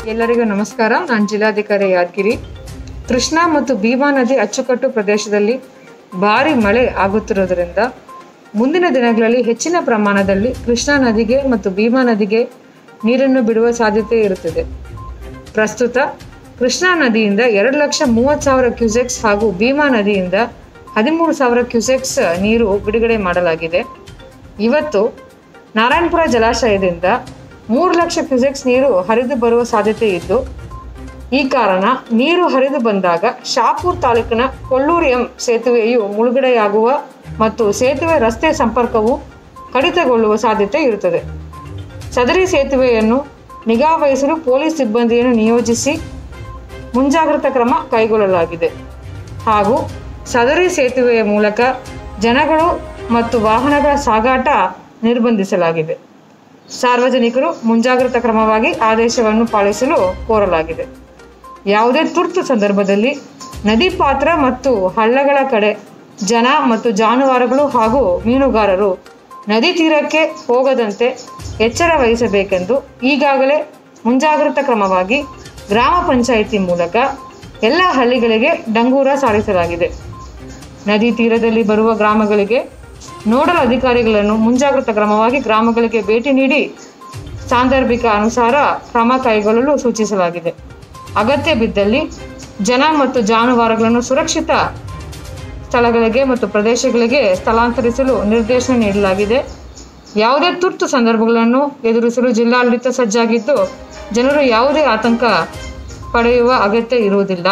ಎಲ್ಲರಿಗೂ ನಮಸ್ಕಾರ ನಾನು ಜಿಲ್ಲಾಧಿಕಾರಿ ಯಾದಗಿರಿ ಕೃಷ್ಣಾ ಮತ್ತು ಭೀಮಾ ನದಿ ಅಚ್ಚುಕಟ್ಟು ಪ್ರದೇಶದಲ್ಲಿ ಭಾರಿ ಮಳೆ ಆಗುತ್ತಿರುವುದರಿಂದ ಮುಂದಿನ ದಿನಗಳಲ್ಲಿ ಹೆಚ್ಚಿನ ಪ್ರಮಾಣದಲ್ಲಿ ಕೃಷ್ಣಾ ನದಿಗೆ ಮತ್ತು ಭೀಮಾ ನದಿಗೆ ನೀರನ್ನು ಬಿಡುವ ಸಾಧ್ಯತೆ ಇರುತ್ತದೆ ಪ್ರಸ್ತುತ ಕೃಷ್ಣಾ ನದಿಯಿಂದ ಎರಡು ಲಕ್ಷ ಮೂವತ್ತು ಸಾವಿರ ಕ್ಯೂಸೆಕ್ಸ್ ಹಾಗೂ ಭೀಮಾ ನದಿಯಿಂದ ಹದಿಮೂರು ಸಾವಿರ ಕ್ಯೂಸೆಕ್ಸ್ ನೀರು ಬಿಡುಗಡೆ ಮಾಡಲಾಗಿದೆ ಇವತ್ತು ನಾರಾಯಣಪುರ ಜಲಾಶಯದಿಂದ ಮೂರು ಲಕ್ಷ ಕ್ಯೂಸೆಕ್ಸ್ ನೀರು ಹರಿದು ಬರುವ ಸಾಧ್ಯತೆ ಇದ್ದು ಈ ಕಾರಣ ನೀರು ಹರಿದು ಬಂದಾಗ ಶಾಪುರ್ ತಾಲೂಕಿನ ಕೊಲ್ಲೂರು ಎಂ ಸೇತುವೆಯು ಮುಳುಗಡೆಯಾಗುವ ಮತ್ತು ಸೇತುವೆ ರಸ್ತೆ ಸಂಪರ್ಕವು ಕಡಿತಗೊಳ್ಳುವ ಸಾಧ್ಯತೆ ಇರುತ್ತದೆ ಸದರಿ ಸೇತುವೆಯನ್ನು ನಿಗಾವಹಿಸಲು ಪೊಲೀಸ್ ಸಿಬ್ಬಂದಿಯನ್ನು ನಿಯೋಜಿಸಿ ಮುಂಜಾಗ್ರತಾ ಕ್ರಮ ಕೈಗೊಳ್ಳಲಾಗಿದೆ ಹಾಗೂ ಸದರಿ ಸೇತುವೆಯ ಮೂಲಕ ಜನಗಳು ಮತ್ತು ವಾಹನಗಳ ಸಾಗಾಟ ನಿರ್ಬಂಧಿಸಲಾಗಿದೆ ಸಾರ್ವಜನಿಕರು ಮುಂಜಾಗ್ರತಾ ಕ್ರಮವಾಗಿ ಆದೇಶವನ್ನು ಪಾಲಿಸಲು ಕೋರಲಾಗಿದೆ ಯಾವುದೇ ತುರ್ತು ಸಂದರ್ಭದಲ್ಲಿ ನದಿ ಪಾತ್ರ ಮತ್ತು ಹಳ್ಳಗಳ ಕಡೆ ಜನ ಮತ್ತು ಜಾನುವಾರುಗಳು ಹಾಗೂ ಮೀನುಗಾರರು ನದಿ ತೀರಕ್ಕೆ ಹೋಗದಂತೆ ಎಚ್ಚರ ವಹಿಸಬೇಕೆಂದು ಈಗಾಗಲೇ ಮುಂಜಾಗ್ರತಾ ಕ್ರಮವಾಗಿ ಗ್ರಾಮ ಪಂಚಾಯಿತಿ ಮೂಲಕ ಎಲ್ಲ ಹಳ್ಳಿಗಳಿಗೆ ಡಂಗೂರ ಸಾರಿಸಲಾಗಿದೆ ನದಿ ತೀರದಲ್ಲಿ ಬರುವ ಗ್ರಾಮಗಳಿಗೆ ನೋಡಲ್ ಅಧಿಕಾರಿಗಳನ್ನು ಮುಂಜಾಗ್ರತಾ ಕ್ರಮವಾಗಿ ಗ್ರಾಮಗಳಿಗೆ ಭೇಟಿ ನೀಡಿ ಸಾಂದರ್ಭಿಕ ಅನುಸಾರ ಕ್ರಮ ಕೈಗೊಳ್ಳಲು ಸೂಚಿಸಲಾಗಿದೆ ಅಗತ್ಯ ಬಿದ್ದಲ್ಲಿ ಜನ ಮತ್ತು ಜಾನುವಾರುಗಳನ್ನು ಸುರಕ್ಷಿತ ಸ್ಥಳಗಳಿಗೆ ಮತ್ತು ಪ್ರದೇಶಗಳಿಗೆ ಸ್ಥಳಾಂತರಿಸಲು ನಿರ್ದೇಶನ ನೀಡಲಾಗಿದೆ ಯಾವುದೇ ತುರ್ತು ಸಂದರ್ಭಗಳನ್ನು ಎದುರಿಸಲು ಜಿಲ್ಲಾಡಳಿತ ಸಜ್ಜಾಗಿದ್ದು ಜನರು ಯಾವುದೇ ಆತಂಕ ಪಡೆಯುವ ಅಗತ್ಯ ಇರುವುದಿಲ್ಲ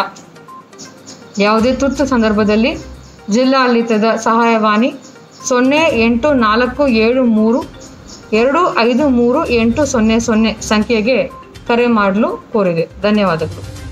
ಯಾವುದೇ ತುರ್ತು ಸಂದರ್ಭದಲ್ಲಿ ಜಿಲ್ಲಾಡಳಿತದ ಸಹಾಯವಾಣಿ ಸೊನ್ನೆ ಎಂಟು ನಾಲ್ಕು ಏಳು ಮೂರು ಎರಡು ಐದು ಮೂರು ಎಂಟು ಸೊನ್ನೆ ಸೊನ್ನೆ ಸಂಖ್ಯೆಗೆ ಕರೆ ಮಾಡಲು ಕೋರಿದೆ ಧನ್ಯವಾದಗಳು